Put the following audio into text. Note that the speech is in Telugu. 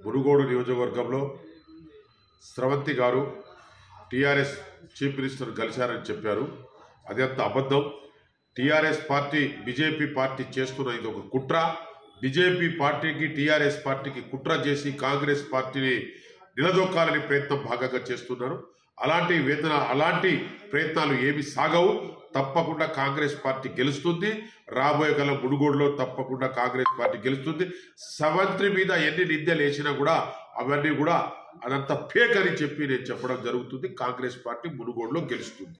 మునుగోడు నియోజకవర్గంలో స్రవంతి గారు టీఆర్ఎస్ చీఫ్ మినిస్టర్ కలిశారని చెప్పారు అది అంత అబద్ధం టీఆర్ఎస్ పార్టీ బీజేపీ పార్టీ చేస్తున్న ఇది ఒక కుట్ర బీజేపీ పార్టీకి టీఆర్ఎస్ పార్టీకి కుట్ర చేసి కాంగ్రెస్ పార్టీని నిలదొక్కాలని ప్రయత్నం భాగంగా చేస్తున్నారు అలాంటి వేతన అలాంటి ప్రయత్నాలు ఏమి సాగవు తప్పకుండా కాంగ్రెస్ పార్టీ గెలుస్తుంది రాబోయే కాలం మునుగోడులో తప్పకుండా కాంగ్రెస్ పార్టీ గెలుస్తుంది సవంత్రి మీద ఎన్ని నిందలు వేసినా కూడా అవన్నీ కూడా అదంతా ఫేక్ అని చెప్పి నేను చెప్పడం జరుగుతుంది కాంగ్రెస్ పార్టీ మునుగోడులో గెలుస్తుంది